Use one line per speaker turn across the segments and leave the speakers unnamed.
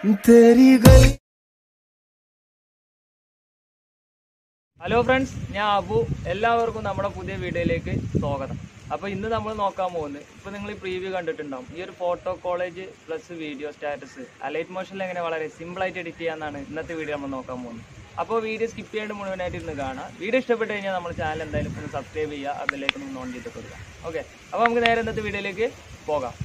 तेरी गली
hello friends ഞാൻ അബു എല്ലാവർക്കും നമ്മുടെ പുതിയ വീഡിയോയിലേക്ക് സ്വാഗതം അപ്പോൾ ഇന്ന് നമ്മൾ നോക്കാൻ പോകുന്നത് ഇപ്പോൾ നിങ്ങൾ ഈ പ്രീവ്യൂ കണ്ടിട്ടുണ്ടാവും ഈ ഒരു photo collage plus video status Alight മോഷനിൽ എങ്ങനെ വളരെ സിമ്പിളായിട്ട് എഡിറ്റ് ചെയ്യാമെന്നാണ് ഇന്നത്തെ വീഡിയോ നമ്മൾ നോക്കാൻ പോകുന്നത് അപ്പോൾ വീഡിയോ സ്കിപ്പ് ചെയ്യാണ്ട് മുഴുവനായിട്ട് ഇരുന്ന് കാണാം വീഡിയോ ഇഷ്ടപ്പെട്ട് കഴിഞ്ഞാൽ നമ്മുടെ ചാനൽ എന്തായാലും ഒന്ന് സബ്സ്ക്രൈബ് ചെയ്യുക അതിലേക്ക് ഒന്ന് ഓൺ ചെയ്ത് കൊടുക്കുക ഓക്കെ അപ്പോൾ നമുക്ക് നേരെ ഇന്നത്തെ വീഡിയോയിലേക്ക് പോകാം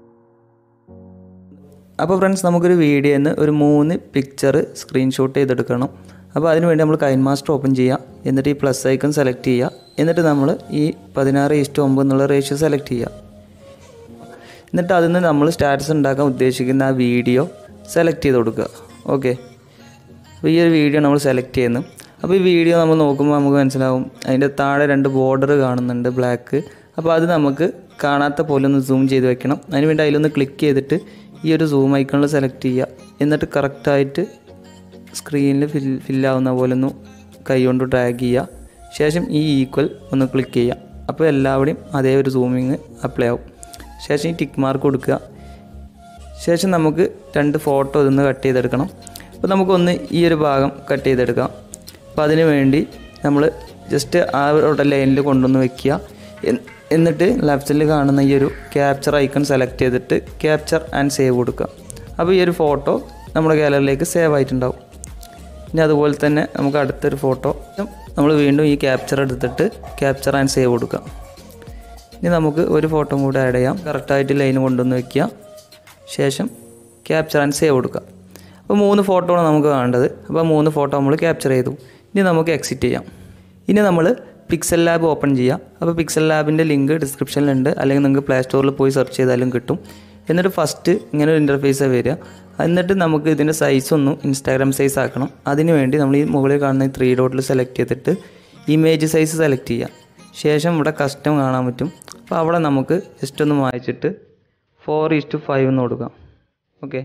അപ്പോൾ ഫ്രണ്ട്സ് നമുക്കൊരു വീഡിയോയിൽ നിന്ന് ഒരു മൂന്ന് പിക്ചർ സ്ക്രീൻഷോട്ട് ചെയ്തെടുക്കണം അപ്പോൾ അതിനുവേണ്ടി നമ്മൾ കൈൻ മാസ്റ്റർ ഓപ്പൺ ചെയ്യുക എന്നിട്ട് ഈ പ്ലസ് ഐക്കൺ സെലക്ട് ചെയ്യുക എന്നിട്ട് നമ്മൾ ഈ പതിനാറ് ഇഷ്ടം ഒമ്പത് എന്നുള്ള റേഷ്യോ സെലക്ട് ചെയ്യുക എന്നിട്ട് അതിൽ നിന്ന് നമ്മൾ സ്റ്റാറ്റസ് ഉണ്ടാക്കാൻ ഉദ്ദേശിക്കുന്ന ആ വീഡിയോ സെലക്ട് ചെയ്ത് കൊടുക്കുക ഓക്കെ അപ്പോൾ ഈ ഒരു വീഡിയോ നമ്മൾ സെലക്ട് ചെയ്യുന്നു അപ്പോൾ ഈ വീഡിയോ നമ്മൾ നോക്കുമ്പോൾ നമുക്ക് മനസ്സിലാവും അതിൻ്റെ താഴെ രണ്ട് ബോർഡർ കാണുന്നുണ്ട് ബ്ലാക്ക് അപ്പോൾ അത് നമുക്ക് കാണാത്ത പോലെ ഒന്ന് സൂം ചെയ്ത് വെക്കണം അതിന് വേണ്ടി അതിലൊന്ന് ക്ലിക്ക് ചെയ്തിട്ട് ഈ ഒരു സൂം ഐക്കണിൽ സെലക്ട് ചെയ്യുക എന്നിട്ട് കറക്റ്റായിട്ട് സ്ക്രീനിൽ ഫിൽ ഫില്ലാവുന്ന പോലെ ഒന്ന് കൈ കൊണ്ട് ഡ്രാഗ് ചെയ്യുക ശേഷം ഈ ഈക്വൽ ഒന്ന് ക്ലിക്ക് ചെയ്യുക അപ്പോൾ എല്ലാവിടെയും അതേ ഒരു സൂമിങ് അപ്ലൈ ആവും ശേഷം ഈ ടിക്ക് മാർക്ക് കൊടുക്കുക ശേഷം നമുക്ക് രണ്ട് ഫോട്ടോ ഇതൊന്ന് കട്ട് ചെയ്തെടുക്കണം അപ്പോൾ നമുക്കൊന്ന് ഈ ഒരു ഭാഗം കട്ട് ചെയ്തെടുക്കാം അപ്പോൾ അതിന് വേണ്ടി നമ്മൾ ജസ്റ്റ് ആ ഒരു ലൈനിൽ കൊണ്ടുവന്ന് വെക്കുക എൻ- എന്നിട്ട് ലെഫ്റ്റിൽ കാണുന്ന ഈ ഒരു ക്യാപ്ചർ ഐക്കൺ സെലക്ട് ചെയ്തിട്ട് ക്യാപ്ചർ ആൻഡ് സേവ് കൊടുക്കുക അപ്പോൾ ഈ ഒരു ഫോട്ടോ നമ്മുടെ ഗാലറിയിലേക്ക് സേവ് ആയിട്ടുണ്ടാവും ഇനി അതുപോലെ തന്നെ നമുക്ക് അടുത്തൊരു ഫോട്ടോ നമ്മൾ വീണ്ടും ഈ ക്യാപ്ചർ എടുത്തിട്ട് ക്യാപ്ചർ ആൻഡ് സേവ് കൊടുക്കുക ഇനി നമുക്ക് ഒരു ഫോട്ടോ കൂടെ ആഡ് ചെയ്യാം കറക്റ്റായിട്ട് ലൈൻ കൊണ്ടുവന്ന് വെക്കുക ശേഷം ക്യാപ്ചർ ആൻഡ് സേവ് കൊടുക്കുക അപ്പോൾ മൂന്ന് ഫോട്ടോ ആണ് നമുക്ക് വേണ്ടത് അപ്പോൾ മൂന്ന് ഫോട്ടോ നമ്മൾ ക്യാപ്ചർ ചെയ്തു ഇനി നമുക്ക് എക്സിറ്റ് ചെയ്യാം ഇനി നമ്മൾ പിക്സൽ ലാബ് ഓപ്പൺ ചെയ്യാം അപ്പോൾ പിക്സൽ ലാബിൻ്റെ ലിങ്ക് ഡിസ്ക്രിപ്ഷനിലുണ്ട് അല്ലെങ്കിൽ നിങ്ങൾക്ക് പ്ലേ സ്റ്റോറിൽ പോയി സെർച്ച് ചെയ്താലും കിട്ടും എന്നിട്ട് ഫസ്റ്റ് ഇങ്ങനെ ഒരു ഇൻ്റർഫേസാണ് വരിക എന്നിട്ട് നമുക്ക് ഇതിൻ്റെ സൈസ് ഒന്ന് ഇൻസ്റ്റാഗ്രാം സൈസ് ആക്കണം അതിന് വേണ്ടി നമ്മൾ ഈ മുകളിൽ കാണുന്ന ഈ ത്രീ ഡോട്ടിൽ സെലക്ട് ചെയ്തിട്ട് ഇമേജ് സൈസ് സെലക്ട് ചെയ്യാം ശേഷം ഇവിടെ കസ്റ്റം കാണാൻ പറ്റും അപ്പോൾ അവിടെ നമുക്ക് ജസ്റ്റ് ഒന്ന് വായിച്ചിട്ട് ഫോർ ഈസ് ടു ഫൈവ് എന്ന് കൊടുക്കാം ഓക്കെ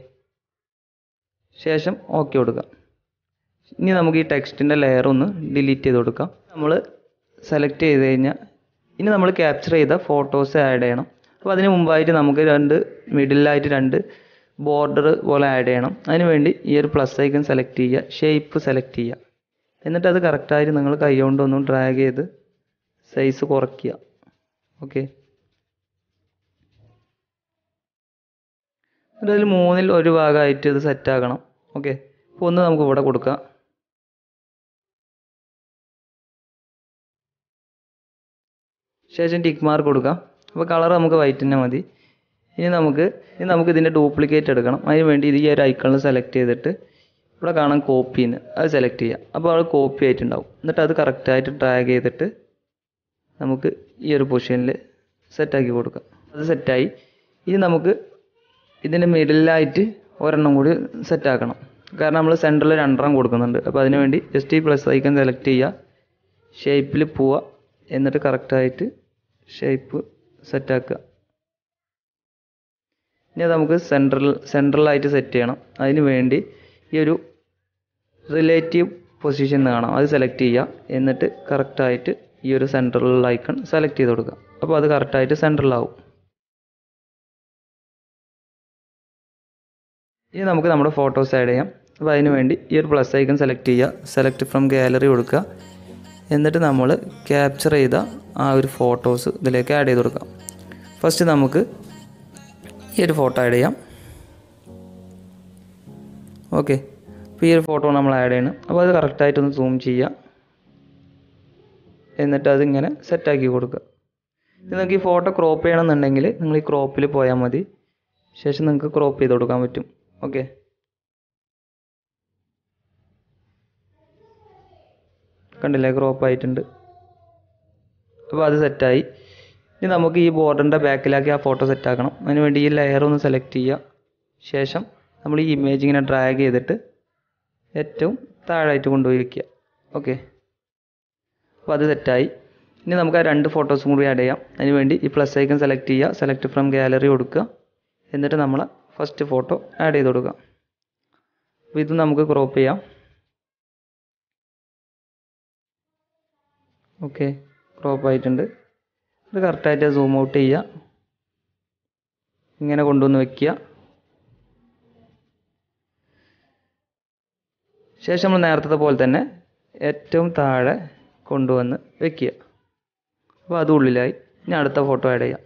ശേഷം ഓക്കെ കൊടുക്കാം ഇനി നമുക്ക് ഈ ടെക്സ്റ്റിൻ്റെ ലെയർ ഒന്ന് ഡിലീറ്റ് ചെയ്ത് കൊടുക്കാം നമ്മൾ സെലക്ട് ചെയ്ത് കഴിഞ്ഞാൽ ഇനി നമ്മൾ ക്യാപ്ചർ ചെയ്ത ഫോട്ടോസ് ആഡ് ചെയ്യണം അപ്പോൾ അതിന് മുമ്പായിട്ട് നമുക്ക് രണ്ട് മിഡിലായിട്ട് രണ്ട് ബോർഡർ പോലെ ആഡ് ചെയ്യണം അതിന് വേണ്ടി ഈ ഒരു പ്ലസ് ഐക്കൺ സെലക്ട് ചെയ്യുക ഷേപ്പ് സെലക്ട് ചെയ്യുക എന്നിട്ട് അത് കറക്റ്റായിട്ട് നിങ്ങൾ കൈ കൊണ്ടൊന്ന് ഡ്രാഗ് ചെയ്ത് സൈസ് കുറയ്ക്കുക ഓക്കെ എന്നിട്ട് അതിൽ മൂന്നിൽ ഒരു ഭാഗമായിട്ട് ഇത് സെറ്റ് ആക്കണം ഓക്കെ അപ്പോൾ ഒന്ന് നമുക്ക് ഇവിടെ കൊടുക്കാം ശേഷം ടിക്ക് മാർക്ക് കൊടുക്കാം അപ്പോൾ കളർ നമുക്ക് വൈറ്റ് തന്നെ മതി ഇനി നമുക്ക് ഇനി നമുക്ക് ഇതിൻ്റെ ഡ്യൂപ്ലിക്കേറ്റ് എടുക്കണം അതിന് വേണ്ടി ഇത് ഈ ഒരു ഐക്കണിൽ സെലക്ട് ചെയ്തിട്ട് ഇവിടെ കാണാം കോപ്പിന്ന് അത് സെലക്ട് ചെയ്യാം അപ്പോൾ അത് കോപ്പി ആയിട്ടുണ്ടാവും എന്നിട്ട് അത് കറക്റ്റായിട്ട് ഡ്രാഗ് ചെയ്തിട്ട് നമുക്ക് ഈ ഒരു പൊസിഷനിൽ സെറ്റാക്കി കൊടുക്കാം അത് സെറ്റായി ഇനി നമുക്ക് ഇതിൻ്റെ മിഡിലായിട്ട് ഒരെണ്ണം കൂടി സെറ്റാക്കണം കാരണം നമ്മൾ സെൻറ്ററിൽ രണ്ടെണ്ണം കൊടുക്കുന്നുണ്ട് അപ്പോൾ അതിന് വേണ്ടി ജസ്റ്റ് ഈ പ്ലസ് ഐക്കൺ സെലക്ട് ചെയ്യുക ഷേപ്പിൽ പോവുക എന്നിട്ട് കറക്റ്റായിട്ട് ഷേപ്പ് സെറ്റാക്കുക ഇനി അത് നമുക്ക് സെൻട്രൽ സെൻട്രലായിട്ട് സെറ്റ് ചെയ്യണം അതിന് വേണ്ടി ഈ ഒരു റിലേറ്റീവ് പൊസിഷൻ കാണാം അത് സെലക്ട് ചെയ്യുക എന്നിട്ട് കറക്റ്റായിട്ട് ഈ ഒരു സെൻട്രൽ ഐക്കൺ സെലക്ട് ചെയ്ത് കൊടുക്കുക അപ്പോൾ അത് കറക്റ്റായിട്ട് സെൻട്രലാവും ഇനി നമുക്ക് നമ്മുടെ ഫോട്ടോസ് ആഡ് ചെയ്യാം അപ്പോൾ അതിന് വേണ്ടി ഈ ഒരു പ്ലസ് ഐക്കൺ സെലക്ട് ചെയ്യുക സെലക്ട് ഫ്രം ഗാലറി കൊടുക്കുക എന്നിട്ട് നമ്മൾ ക്യാപ്ചർ ചെയ്ത ആ ഒരു ഫോട്ടോസ് ഇതിലേക്ക് ആഡ് ചെയ്ത് കൊടുക്കാം ഫസ്റ്റ് നമുക്ക് ഈ ഒരു ഫോട്ടോ ആഡ് ചെയ്യാം ഓക്കെ അപ്പോൾ ഈ ഒരു ഫോട്ടോ നമ്മൾ ആഡ് ചെയ്യണം അപ്പോൾ അത് കറക്റ്റായിട്ടൊന്ന് സൂം ചെയ്യുക എന്നിട്ട് അതിങ്ങനെ സെറ്റാക്കി കൊടുക്കുക ഇത് നിങ്ങൾക്ക് ഈ ഫോട്ടോ ക്രോപ്പ് ചെയ്യണമെന്നുണ്ടെങ്കിൽ നിങ്ങൾ ഈ ക്രോപ്പിൽ പോയാൽ മതി ശേഷം നിങ്ങൾക്ക് ക്രോപ്പ് ചെയ്ത് കൊടുക്കാൻ പറ്റും ഓക്കെ കണ്ടില്ലേ ക്രോപ്പ് ആയിട്ടുണ്ട് അപ്പോൾ അത് സെറ്റായി ഇനി നമുക്ക് ഈ ബോർഡറിൻ്റെ ബാക്കിലാക്കി ആ ഫോട്ടോ സെറ്റാക്കണം അതിന് വേണ്ടി ഈ ലെയർ ഒന്ന് സെലക്ട് ചെയ്യുക ശേഷം നമ്മൾ ഈ ഇമേജ് ഇങ്ങനെ ഡ്രാഗ് ചെയ്തിട്ട് ഏറ്റവും താഴായിട്ട് കൊണ്ടുപോയി വയ്ക്കുക ഓക്കെ അപ്പോൾ അത് സെറ്റായി ഇനി നമുക്ക് ആ രണ്ട് ഫോട്ടോസും കൂടി ആഡ് ചെയ്യാം അതിന് വേണ്ടി ഈ പ്ലസ് ഐക്കൺ സെലക്ട് ചെയ്യുക സെലക്ട് ഫ്രം ഗാലറി കൊടുക്കുക എന്നിട്ട് നമ്മൾ ഫസ്റ്റ് ഫോട്ടോ ആഡ് ചെയ്ത് കൊടുക്കുക അപ്പോൾ ഇത് നമുക്ക് ക്രോപ്പ് ചെയ്യാം ഓക്കെ ക്രോപ്പ് ആയിട്ടുണ്ട് ഇത് കറക്റ്റായിട്ട് സൂം ഔട്ട് ചെയ്യുക ഇങ്ങനെ കൊണ്ടുവന്ന് വെക്കുക ശേഷം നമ്മൾ നേരത്തെ പോലെ തന്നെ ഏറ്റവും താഴെ കൊണ്ടുവന്ന് വെക്കുക അപ്പോൾ അത് ഉള്ളിലായി ഇനി അടുത്ത ഫോട്ടോ ആഡ് ചെയ്യാം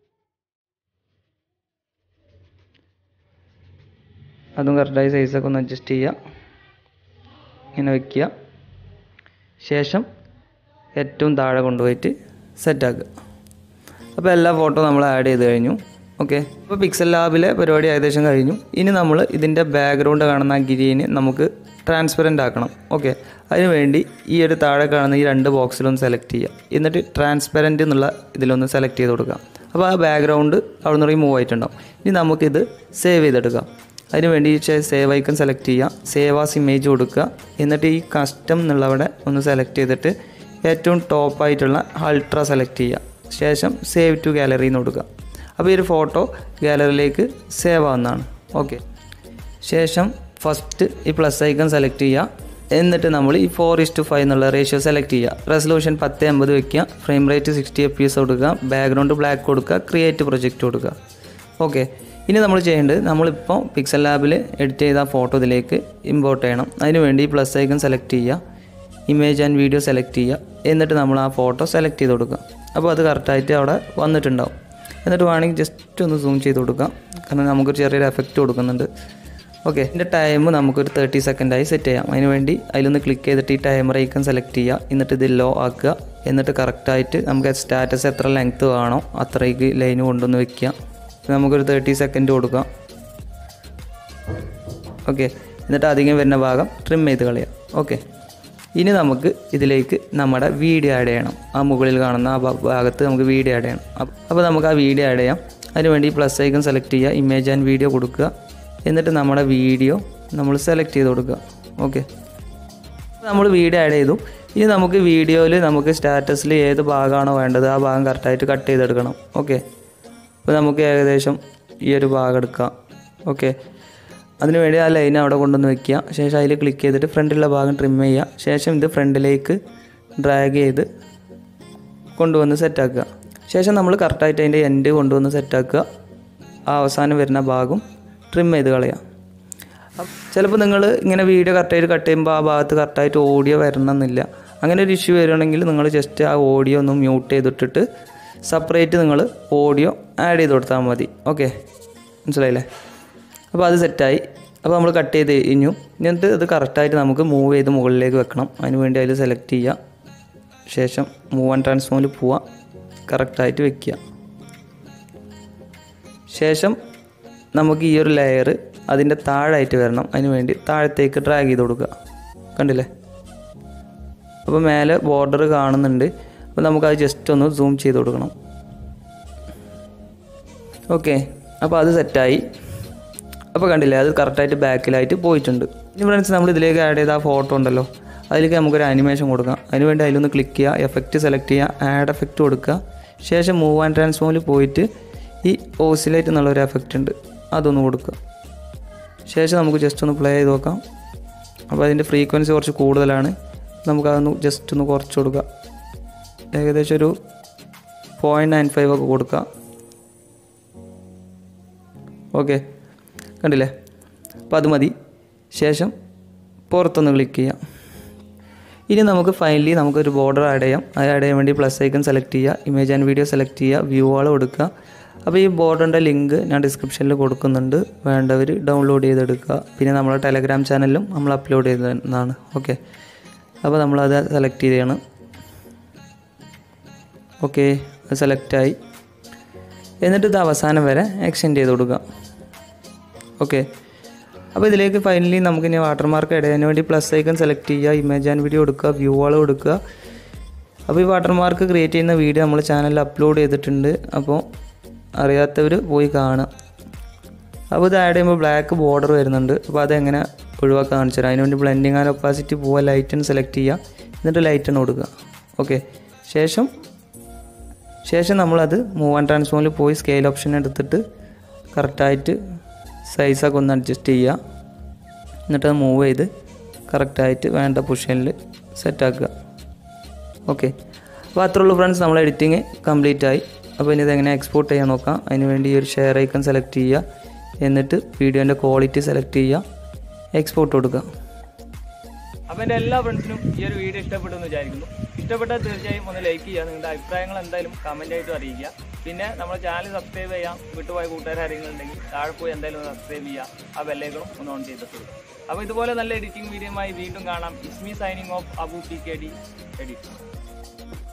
അതും കറക്റ്റായി സൈസൊക്കെ ഒന്ന് അഡ്ജസ്റ്റ് ചെയ്യുക ഇങ്ങനെ വയ്ക്കുക ശേഷം ഏറ്റവും താഴെ കൊണ്ടുപോയിട്ട് സെറ്റാക്കുക അപ്പോൾ എല്ലാ ഫോട്ടോ നമ്മൾ ആഡ് ചെയ്ത് കഴിഞ്ഞു ഓക്കെ അപ്പോൾ പിക്സൽ ലാബിലെ പരിപാടി ഏകദേശം കഴിഞ്ഞു ഇനി നമ്മൾ ഇതിൻ്റെ ബാക്ക്ഗ്രൗണ്ട് കാണുന്ന ആ ഗ്രീന് നമുക്ക് ട്രാൻസ്പെറൻ്റ് ആക്കണം ഓക്കെ അതിന് വേണ്ടി ഈ ഒരു താഴെ കാണുന്ന ഈ രണ്ട് ബോക്സിലൊന്ന് സെലക്ട് ചെയ്യുക എന്നിട്ട് ട്രാൻസ്പെറൻറ്റ് എന്നുള്ള ഇതിലൊന്ന് സെലക്ട് ചെയ്ത് കൊടുക്കുക അപ്പോൾ ആ ബാക്ക്ഗ്രൗണ്ട് അവിടെ നിന്ന് റിമൂവ് ആയിട്ടുണ്ടാവും ഇനി നമുക്കിത് സേവ് ചെയ്തെടുക്കാം അതിന് വേണ്ടി സേവ് ഐക്കൺ സെലക്ട് ചെയ്യുക സേവ് ആസ് ഇമേജ് കൊടുക്കുക എന്നിട്ട് ഈ കസ്റ്റം എന്നുള്ളവിടെ ഒന്ന് സെലക്ട് ചെയ്തിട്ട് ഏറ്റവും ടോപ്പായിട്ടുള്ള അൾട്ര സെലക്ട് ചെയ്യുക ശേഷം സേവ് ടു ഗാലറി എന്ന് കൊടുക്കുക അപ്പോൾ ഈ ഒരു ഫോട്ടോ ഗാലറിയിലേക്ക് സേവ് ആവുന്നതാണ് ഓക്കെ ശേഷം ഫസ്റ്റ് ഈ പ്ലസ് ഐക്കൺ സെലക്ട് ചെയ്യുക എന്നിട്ട് നമ്മൾ ഈ ഫോർ ഇസ് ടു ഫൈവ് എന്നുള്ള റേഷ്യോ സെലക്ട് ചെയ്യുക റെസൊല്യൂഷൻ പത്ത് എൺപത് വെക്കുക frame rate sixty F P S കൊടുക്കുക ബാക്ക്ഗ്രൗണ്ട് ബ്ലാക്ക് കൊടുക്കുക ക്രിയേറ്റ് പ്രൊജക്റ്റ് കൊടുക്കുക ഓക്കെ ഇനി നമ്മൾ ചെയ്യേണ്ടത് നമ്മളിപ്പോൾ പിക്സൽ ലാബിൽ എഡിറ്റ് ചെയ്ത ഫോട്ടോ ഇതിലേക്ക് ഇമ്പോർട്ട് ചെയ്യണം അതിന് വേണ്ടി ഈ പ്ലസ് ഐക്കൺ സെലക്ട് ചെയ്യുക ഇമേജ് ആൻഡ് വീഡിയോ സെലക്ട് ചെയ്യുക എന്നിട്ട് നമ്മൾ ആ ഫോട്ടോ സെലക്ട് ചെയ്ത് കൊടുക്കുക അപ്പോൾ അത് കറക്റ്റായിട്ട് അവിടെ വന്നിട്ടുണ്ടാവും എന്നിട്ട് വേണമെങ്കിൽ ജസ്റ്റ് ഒന്ന് സൂം ചെയ്ത് കൊടുക്കാം കാരണം നമുക്കൊരു ചെറിയൊരു എഫക്റ്റ് കൊടുക്കുന്നുണ്ട് ഓക്കെ ഇതിൻ്റെ ടൈം നമുക്കൊരു തേർട്ടി സെക്കൻഡായി സെറ്റ് ചെയ്യാം അതിന് വേണ്ടി അതിലൊന്ന് ക്ലിക്ക് ചെയ്തിട്ട് ഈ ടൈമർ ഐക്കൺ സെലക്ട് ചെയ്യുക എന്നിട്ട് ഇത് ലോ ആക്കുക എന്നിട്ട് കറക്റ്റായിട്ട് നമുക്ക് സ്റ്റാറ്റസ് എത്ര ലെങ്ത്ത് വേണോ അത്രയ്ക്ക് ലൈന് കൊണ്ടുവന്ന് വെക്കുക നമുക്കൊരു തേർട്ടി സെക്കൻഡ് കൊടുക്കാം ഓക്കെ എന്നിട്ട് അധികം വരുന്ന ഭാഗം ട്രിം ചെയ്ത് കളയാം ഓക്കെ ഇനി നമുക്ക് ഇതിലേക്ക് നമ്മുടെ വീഡിയോ ആഡ് ചെയ്യണം ആ മുകളിൽ കാണുന്ന ആ ഭാ- ഭാഗത്ത് നമുക്ക് വീഡിയോ ആഡ് ചെയ്യണം അപ്പ- അപ്പോൾ നമുക്ക് ആ വീഡിയോ ആഡ് ചെയ്യാം അതിനുവേണ്ടി പ്ലസ് ഐക്കൺ സെലക്ട് ചെയ്യുക ഇമേജ് ആൻഡ് വീഡിയോ കൊടുക്കുക എന്നിട്ട് നമ്മുടെ വീഡിയോ നമ്മൾ സെലക്ട് ചെയ്ത് കൊടുക്കുക ഓക്കെ നമ്മൾ വീഡിയോ ആഡ് ചെയ്തു ഇനി നമുക്ക് വീഡിയോയിൽ നമുക്ക് സ്റ്റാറ്റസിൽ ഏത് ഭാഗമാണോ വേണ്ടത് ആ ഭാഗം കറക്റ്റായിട്ട് കട്ട് ചെയ്തെടുക്കണം ഓക്കെ അപ്പോൾ നമുക്ക് ഏകദേശം ഈ ഒരു ഭാഗം എടുക്കാം ഓക്കെ അതിന് വേണ്ടി ആ ലൈൻ അവിടെ കൊണ്ടുവന്ന് വെക്കുക ശേഷം അതിൽ ക്ലിക്ക് ചെയ്തിട്ട് ഫ്രണ്ടിലുള്ള ഭാഗം ട്രിം ചെയ്യുക ശേഷം ഇത് ഫ്രണ്ടിലേക്ക് ഡ്രാഗ് ചെയ്ത് കൊണ്ടുവന്ന് സെറ്റാക്കുക ശേഷം നമ്മൾ കറക്റ്റായിട്ട് അതിൻ്റെ എൻഡ് കൊണ്ടുവന്ന് സെറ്റാക്കുക ആ അവസാനം വരുന്ന ഭാഗം ട്രിം ചെയ്ത് കളയുക ചിലപ്പോൾ നിങ്ങൾ ഇങ്ങനെ വീഡിയോ കറക്റ്റായിട്ട് കട്ട് ചെയ്യുമ്പോൾ ആ ഭാഗത്ത് കറക്റ്റായിട്ട് ഓഡിയോ വരണമെന്നില്ല അങ്ങനെ ഒരു ഇഷ്യൂ വരികയാണെങ്കിൽ നിങ്ങൾ ജസ്റ്റ് ആ ഓഡിയോ ഒന്ന് മ്യൂട്ട് ചെയ്തിട്ടിട്ട് സെപ്പറേറ്റ് നിങ്ങൾ ഓഡിയോ ആഡ് ചെയ്ത് കൊടുത്താൽ മതി ഓക്കെ മനസ്സിലായില്ലേ അപ്പോൾ അത് സെറ്റായി അപ്പോൾ നമ്മൾ കട്ട് ചെയ്ത് കഴിഞ്ഞു എന്നിട്ട് ഇത് കറക്റ്റായിട്ട് നമുക്ക് മൂവ് ചെയ്ത് മുകളിലേക്ക് വെക്കണം അതിന് വേണ്ടി അതിൽ സെലക്ട് ചെയ്യുക ശേഷം മൂവ് ആൻഡ് ട്രാൻസ്ഫോമിൽ പോവുക കറക്റ്റായിട്ട് വെക്കുക ശേഷം നമുക്ക് ഈ ഒരു ലെയർ അതിൻ്റെ താഴായിട്ട് വരണം അതിന് വേണ്ടി താഴത്തേക്ക് ഡ്രാഗ് ചെയ്ത് കൊടുക്കുക കണ്ടില്ലേ അപ്പോൾ മേലെ ബോർഡർ കാണുന്നുണ്ട് അപ്പോൾ നമുക്കത് ജസ്റ്റ് ഒന്ന് സൂം ചെയ്ത് കൊടുക്കണം ഓക്കെ അപ്പോൾ അത് സെറ്റായി അപ്പോൾ കണ്ടില്ലേ അത് കറക്റ്റായിട്ട് ബാക്കിലായിട്ട് പോയിട്ടുണ്ട് ഇനി ഫ്രണ്ട്സ് നമ്മൾ ഇതിലേക്ക് ആഡ് ചെയ്ത ആ ഫോട്ടോ ഉണ്ടല്ലോ അതിലേക്ക് നമുക്കൊരു അനിമേഷൻ കൊടുക്കാം അതിനുവേണ്ടി അതിലൊന്ന് ക്ലിക്ക് ചെയ്യുക എഫക്റ്റ് സെലക്ട് ചെയ്യുക ആഡ് എഫക്റ്റ് കൊടുക്കുക ശേഷം മൂവ് ആൻഡ് ട്രാൻസ്ഫോമിൽ പോയിട്ട് ഈ ഓസിലേറ്റ് എന്നുള്ളൊരു എഫക്റ്റ് ഉണ്ട് അതൊന്ന് കൊടുക്കുക ശേഷം നമുക്ക് ജസ്റ്റ് ഒന്ന് പ്ലേ ചെയ്ത് നോക്കാം അപ്പോൾ അതിൻ്റെ ഫ്രീക്വൻസി കുറച്ച് കൂടുതലാണ് നമുക്കതൊന്ന് ജസ്റ്റ് ഒന്ന് കുറച്ച് കൊടുക്കുക ഏകദേശം ഒരു പോയിൻറ്റ് നയൻ ഫൈവ് ഒക്കെ കൊടുക്കുക ഓക്കെ കണ്ടില്ലേ അപ്പോൾ അത് മതി ശേഷം പുറത്തൊന്ന് ക്ലിക്ക് ചെയ്യാം ഇനി നമുക്ക് ഫൈനലി നമുക്കൊരു ബോർഡർ ആഡ് ചെയ്യാം അത് ആഡ് ചെയ്യാൻ വേണ്ടി പ്ലസ് ഐക്കൺ സെലക്ട് ചെയ്യുക ഇമേജ് ആൻഡ് വീഡിയോ സെലക്ട് ചെയ്യുക വ്യൂ ആൾ കൊടുക്കുക അപ്പോൾ ഈ ബോർഡറിൻ്റെ ലിങ്ക് ഞാൻ ഡിസ്ക്രിപ്ഷനിൽ കൊടുക്കുന്നുണ്ട് വേണ്ടവർ ഡൗൺലോഡ് ചെയ്തെടുക്കുക പിന്നെ നമ്മളെ ടെലഗ്രാം ചാനലിലും നമ്മൾ അപ്ലോഡ് ചെയ്തതാണ് ഓക്കെ അപ്പോൾ നമ്മളത് സെലക്ട് ചെയ്യണം ഓക്കെ അത് സെലക്റ്റായി എന്നിട്ട് ഇത് അവസാനം വരെ എക്സ്റ്റെൻഡ് ചെയ്ത് കൊടുക്കുക ഓക്കെ അപ്പോൾ ഇതിലേക്ക് ഫൈനലി നമുക്ക് ഇനി വാട്ടർമാർക്ക് ഇടയാൻ വേണ്ടി പ്ലസ് ഐക്കൺ സെലക്ട് ചെയ്യുക ഇമേജ് ആൻഡ് വീഡിയോ കൊടുക്കുക വ്യൂ ആൾ കൊടുക്കുക അപ്പോൾ ഈ വാട്ടർമാർക്ക് ക്രിയേറ്റ് ചെയ്യുന്ന വീഡിയോ നമ്മൾ ചാനലിൽ അപ്ലോഡ് ചെയ്തിട്ടുണ്ട് അപ്പോൾ അറിയാത്തവർ പോയി കാണുക അപ്പോൾ ഇത് ആഡ് ചെയ്യുമ്പോൾ ബ്ലാക്ക് ബോർഡർ വരുന്നുണ്ട് അപ്പോൾ അതെങ്ങനെ ഒഴിവാക്കാൻ കാണിച്ചു തരാം അതിനുവേണ്ടി ബ്ലെൻഡിങ് ആൻഡ് ഒപ്പാസിറ്റി പോവുക ലൈറ്റൺ സെലക്ട് ചെയ്യുക എന്നിട്ട് ലൈറ്റൺ കൊടുക്കുക ഓക്കെ ശേഷം ശേഷം നമ്മളത് മൂവ് ആൻഡ് ട്രാൻസ്ഫോമിൽ പോയി സ്കെയിൽ ഓപ്ഷൻ എടുത്തിട്ട് കറക്റ്റായിട്ട് സൈസൊക്കെ ഒന്ന് അഡ്ജസ്റ്റ് ചെയ്യുക എന്നിട്ട് അത് മൂവ് ചെയ്ത് കറക്റ്റായിട്ട് വേണ്ട പൊസിഷനിൽ സെറ്റാക്കുക ഓക്കെ അപ്പോൾ അത്രേ ഉള്ളൂ ഫ്രണ്ട്സ് നമ്മൾ എഡിറ്റിങ് കംപ്ലീറ്റ് ആയി അപ്പോൾ ഇനി ഇതെങ്ങനെ എക്സ്പോർട്ട് ചെയ്യാൻ നോക്കാം അതിന് വേണ്ടി ഈ ഒരു ഷെയർ ഐക്കൺ സെലക്ട് ചെയ്യുക എന്നിട്ട് വീഡിയോൻ്റെ ക്വാളിറ്റി സെലക്ട് ചെയ്യുക എക്സ്പോർട്ട് കൊടുക്കുക
അപ്പോൾ എൻ്റെ എല്ലാ ഫ്രണ്ട്സിനും ഈ ഒരു വീഡിയോ ഇഷ്ടപ്പെട്ടു എന്ന് വിചാരിക്കുന്നു ഇഷ്ടപ്പെട്ടാൽ തീർച്ചയായും ഒന്ന് ലൈക്ക് ചെയ്യുക നിങ്ങളുടെ അഭിപ്രായങ്ങൾ എന്തായാലും കമൻ്റ് ആയിട്ട് അറിയിക്കുക പിന്നെ നമ്മുടെ ചാനൽ സബ്സ്ക്രൈബ് ചെയ്യാം വിട്ടുപോയ കൂട്ടുകാർ ആരെങ്കിലും ഉണ്ടെങ്കിൽ താഴെ പോയി എന്തായാലും ഒന്ന് സബ്സ്ക്രൈബ് ചെയ്യുക ആ ബെല്ലേക്കും ഒന്ന് ഓൺ ചെയ്തിട്ടുള്ളൂ അപ്പോൾ ഇതുപോലെ നല്ല എഡിറ്റിംഗ് വീഡിയോയുമായി വീണ്ടും കാണാം Ismi signing off Abu P K D edit